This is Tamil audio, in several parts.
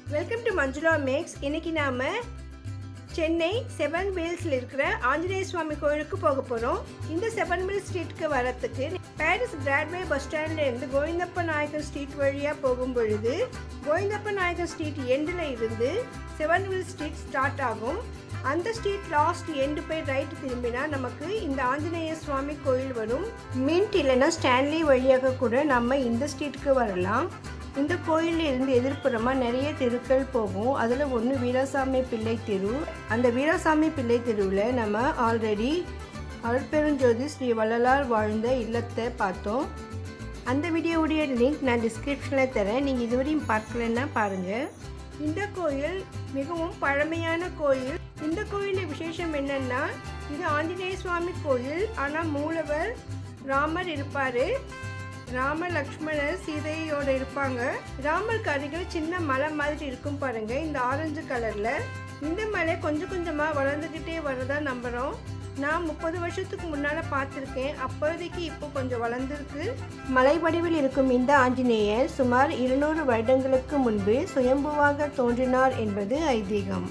வெல்கம் டு மஞ்சுளா மேக்ஸ் இன்னைக்கு நாம சென்னை செவன் மில்ஸில் இருக்கிற ஆஞ்சநேய சுவாமி கோயிலுக்கு போக போகிறோம் இந்த செவன் மில் ஸ்ட்ரீட்க்கு வரத்துக்கு பாரிஸ் பிராட்வே பஸ் ஸ்டாண்ட்ல இருந்து கோவிந்தப்ப நாயக்கர் ஸ்ட்ரீட் வழியாக போகும் பொழுது கோவிந்தப்ப நாயக்கர் ஸ்ட்ரீட் எண்டில் இருந்து செவன் மில் ஸ்ட்ரீட் ஸ்டார்ட் ஆகும் அந்த ஸ்ட்ரீட் லாஸ்ட் எண்டு போய் ரைட் திரும்பினா நமக்கு இந்த ஆஞ்சநேய சுவாமி கோயில் வரும் மின்ட் இல்லைன்னா ஸ்டான்லி வழியாக கூட நம்ம இந்த ஸ்ட்ரீட்டுக்கு வரலாம் இந்த கோயிலில் இருந்து எதிர்ப்புறமாக நிறைய தெருக்கள் போகும் அதில் ஒன்று வீராசாமி பிள்ளை தெரு அந்த வீராசாமி பிள்ளை தெருவில் நம்ம ஆல்ரெடி அருட்பெருஞ்சோதி ஸ்ரீ வள்ளலார் வாழ்ந்த இல்லத்தை பார்த்தோம் அந்த வீடியோவுடைய லிங்க் நான் டிஸ்கிரிப்ஷனில் தரேன் நீங்கள் இதுவரையும் பார்க்கலன்னா பாருங்கள் இந்த கோயில் மிகவும் பழமையான கோயில் இந்த கோயிலில் விசேஷம் என்னன்னா இது ஆஞ்சநேய சுவாமி கோயில் ஆனால் மூலவர் ராமர் இருப்பார் ராம லக்ஷ்மணர் சீதையோட இருப்பாங்க ராமருக்கு அருகில் சின்ன மலை மாதிரி இருக்கும் பாருங்க இந்த ஆரஞ்சு கலர்ல இந்த மலை கொஞ்சம் கொஞ்சமா வளர்ந்துக்கிட்டே வரதா நம்புறோம் நான் முப்பது வருஷத்துக்கு முன்னால பார்த்துருக்கேன் அப்போதைக்கு இப்போ கொஞ்சம் வளர்ந்துருக்கு மலை வடிவில் இருக்கும் இந்த ஆஞ்சநேயர் சுமார் இருநூறு வருடங்களுக்கு முன்பு சுயம்புவாக தோன்றினார் என்பது ஐதீகம்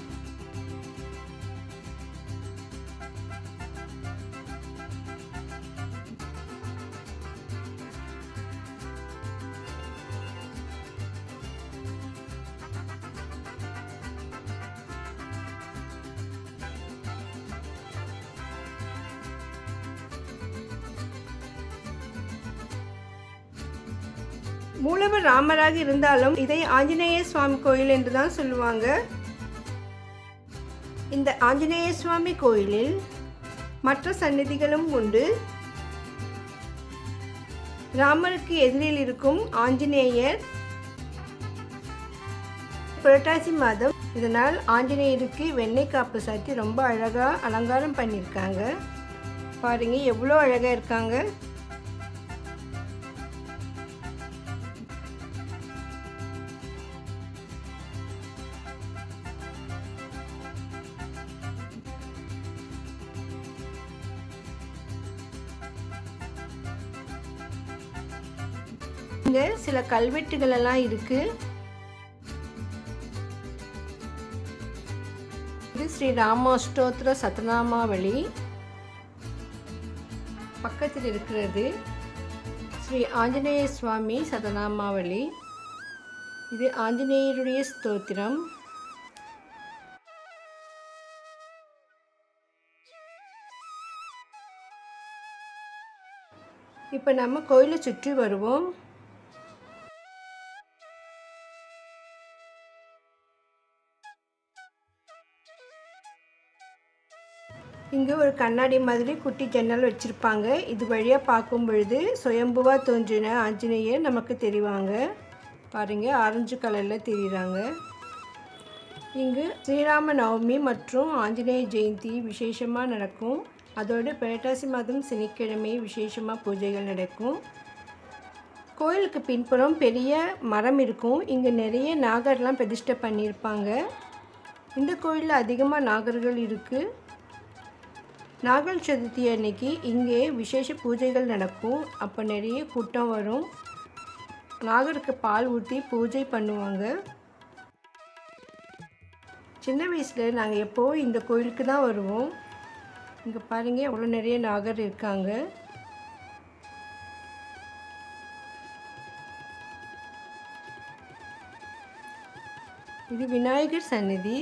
மூலவர் ராமராக இருந்தாலும் இதை ஆஞ்சநேய சுவாமி கோயில் என்று தான் சொல்லுவாங்க இந்த ஆஞ்சநேய சுவாமி கோயிலில் மற்ற சந்நிதிகளும் உண்டு ராமருக்கு எதிரில் இருக்கும் ஆஞ்சநேயர் புரட்டாசி மாதம் இதனால் ஆஞ்சநேயருக்கு வெண்ணெய் காப்பு சாத்தி ரொம்ப அழகாக அலங்காரம் பண்ணியிருக்காங்க பாருங்க எவ்வளோ அழகாக இருக்காங்க இங்க சில கல்வெட்டுகள் எல்லாம் இருக்கு இது ஸ்ரீ ராமாஷ்டோத்திர சத்தநாமாவளி பக்கத்தில் இருக்கிறது ஸ்ரீ ஆஞ்சநேய சுவாமி சதநாமாவளி இது ஆஞ்சநேயருடைய ஸ்தோத்திரம் இப்போ நம்ம கோயிலை சுற்றி வருவோம் இங்கே ஒரு கண்ணாடி மாதிரி குட்டி ஜன்னல் வச்சுருப்பாங்க இது வழியாக பார்க்கும் பொழுது சுயம்புவாக தோன்றின ஆஞ்சநேயர் நமக்கு தெரிவாங்க பாருங்கள் ஆரஞ்சு கலரில் தெரியுறாங்க இங்கு ஸ்ரீராம நவமி மற்றும் ஆஞ்சநேய ஜெயந்தி விசேஷமாக நடக்கும் அதோடு புரட்டாசி மாதம் சனிக்கிழமை விசேஷமாக பூஜைகள் நடக்கும் கோயிலுக்கு பின்புறம் பெரிய மரம் இருக்கும் இங்கே நிறைய நாகர்லாம் பிரதிஷ்டை பண்ணியிருப்பாங்க இந்த கோயிலில் அதிகமாக நாகர்கள் இருக்குது நாகல் சதுர்த்தி அன்னைக்கு இங்கே விசேஷ பூஜைகள் நடக்கும் அப்போ நிறைய கூட்டம் வரும் நாகருக்கு பால் ஊற்றி பூஜை பண்ணுவாங்க சின்ன வயசில் நாங்கள் எப்போவும் இந்த கோயிலுக்கு தான் வருவோம் இங்கே பாருங்க எவ்வளோ நிறைய நாகர் இருக்காங்க இது விநாயகர் சந்நிதி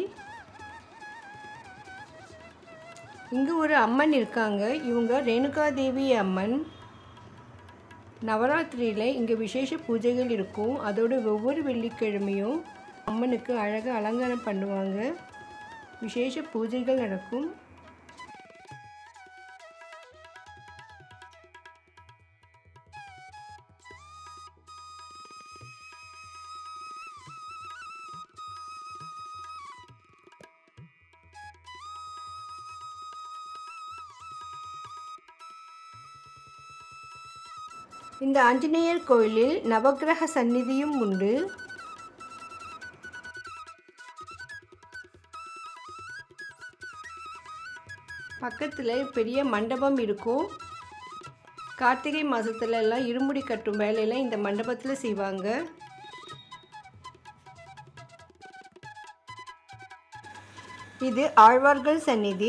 இங்கே ஒரு அம்மன் இருக்காங்க இவங்க ரேணுகாதேவி அம்மன் நவராத்திரியில் இங்கே விசேஷ பூஜைகள் இருக்கும் அதோட ஒவ்வொரு வெள்ளிக்கிழமையும் அம்மனுக்கு அழகாக அலங்காரம் பண்ணுவாங்க விசேஷ பூஜைகள் நடக்கும் இந்த ஆஞ்சநேயர் கோயிலில் நவக்கிரக சந்நிதியும் உண்டு பக்கத்தில் பெரிய மண்டபம் இருக்கும் கார்த்திகை மாதத்துல எல்லாம் இருமுடி கட்டும் வேலையெல்லாம் இந்த மண்டபத்தில் செய்வாங்க இது ஆழ்வார்கள் சந்நிதி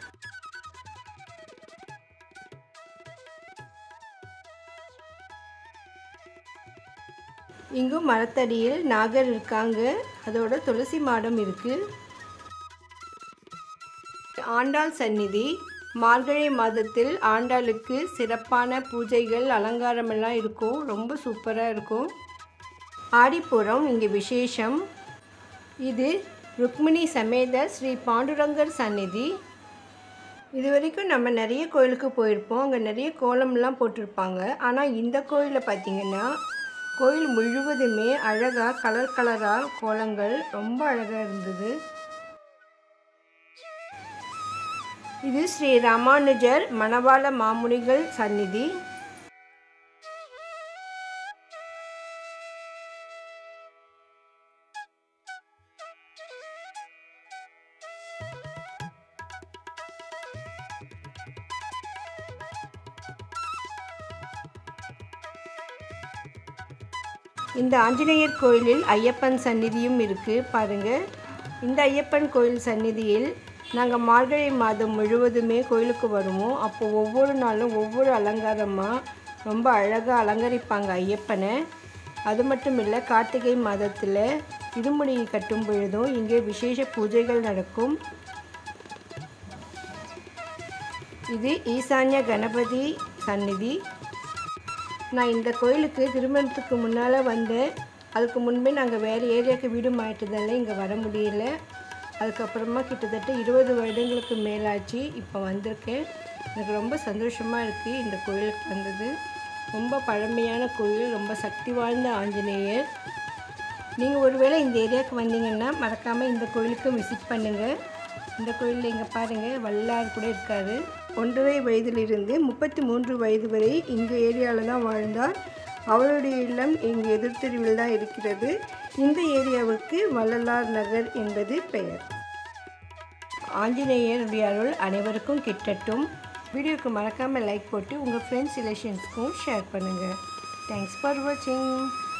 இங்கும் மரத்தடியில் நாகர் இருக்காங்க அதோட துளசி மாடம் இருக்கு ஆண்டாள் சந்நிதி மார்கழி மாதத்தில் ஆண்டாளுக்கு சிறப்பான பூஜைகள் அலங்காரமெல்லாம் இருக்கும் ரொம்ப சூப்பராக இருக்கும் ஆடிப்புறம் இங்கே விசேஷம் இது ருக்மிணி சமேத ஸ்ரீ பாண்டுரங்கர் சந்நிதி இது வரைக்கும் நம்ம நிறைய கோயிலுக்கு போயிருப்போம் அங்கே நிறைய கோலம்லாம் போட்டிருப்பாங்க ஆனால் இந்த கோயிலில் பார்த்தீங்கன்னா கோயில் முழுவதுமே அழகாக கலர் கலராக கோலங்கள் ரொம்ப அழகாக இருந்தது இது ஸ்ரீ ராமானுஜர் மணவாள மாமுனிகள் சந்நிதி இந்த ஆஞ்சநேயர் கோயிலில் ஐயப்பன் சந்நிதியும் இருக்குது பாருங்கள் இந்த ஐயப்பன் கோயில் சந்நிதியில் நாங்கள் மார்கழி மாதம் முழுவதுமே கோயிலுக்கு வருவோம் அப்போ ஒவ்வொரு நாளும் ஒவ்வொரு அலங்காரமாக ரொம்ப அழகாக அலங்கரிப்பாங்க ஐயப்பனை அது மட்டும் இல்லை கார்த்திகை மாதத்தில் இருமுடி கட்டும் பொழுதும் இங்கே விசேஷ பூஜைகள் நடக்கும் இது ஈசான்ய கணபதி சந்நிதி நான் இந்த கோயிலுக்கு திருமணத்துக்கு முன்னால் வந்தேன் அதுக்கு முன்பே நாங்கள் வேறு ஏரியாவுக்கு வீடு மாறிட்டதால இங்கே வர முடியல அதுக்கப்புறமா கிட்டத்தட்ட இருபது வருடங்களுக்கு மேலாச்சு இப்போ வந்திருக்கேன் எனக்கு ரொம்ப சந்தோஷமாக இருக்குது இந்த கோயிலுக்கு வந்தது ரொம்ப பழமையான கோயில் ரொம்ப சக்தி வாய்ந்த ஆஞ்சநேயர் நீங்கள் ஒருவேளை இந்த ஏரியாவுக்கு வந்தீங்கன்னா மறக்காமல் இந்த கோயிலுக்கும் விசிட் பண்ணுங்கள் இந்த கோயிலில் இங்கே பாருங்கள் வல்லார் கூட இருக்காரு ஒன்றரை வயதிலிருந்து முப்பத்தி மூன்று வயது வரை இந்த ஏரியாவில் தான் வாழ்ந்தார் அவருடைய இல்லம் இங்கு எதிர்த்தெருவில் தான் இருக்கிறது இந்த ஏரியாவுக்கு வள்ளலார் நகர் என்பது பெயர் ஆஞ்சநேயருடைய அருள் அனைவருக்கும் கிட்டட்டும் வீடியோக்கு மறக்காமல் லைக் போட்டு உங்கள் ஃப்ரெண்ட்ஸ் ரிலேஷன்ஸ்க்கும் ஷேர் பண்ணுங்கள் தேங்க்ஸ் ஃபார் வாட்சிங்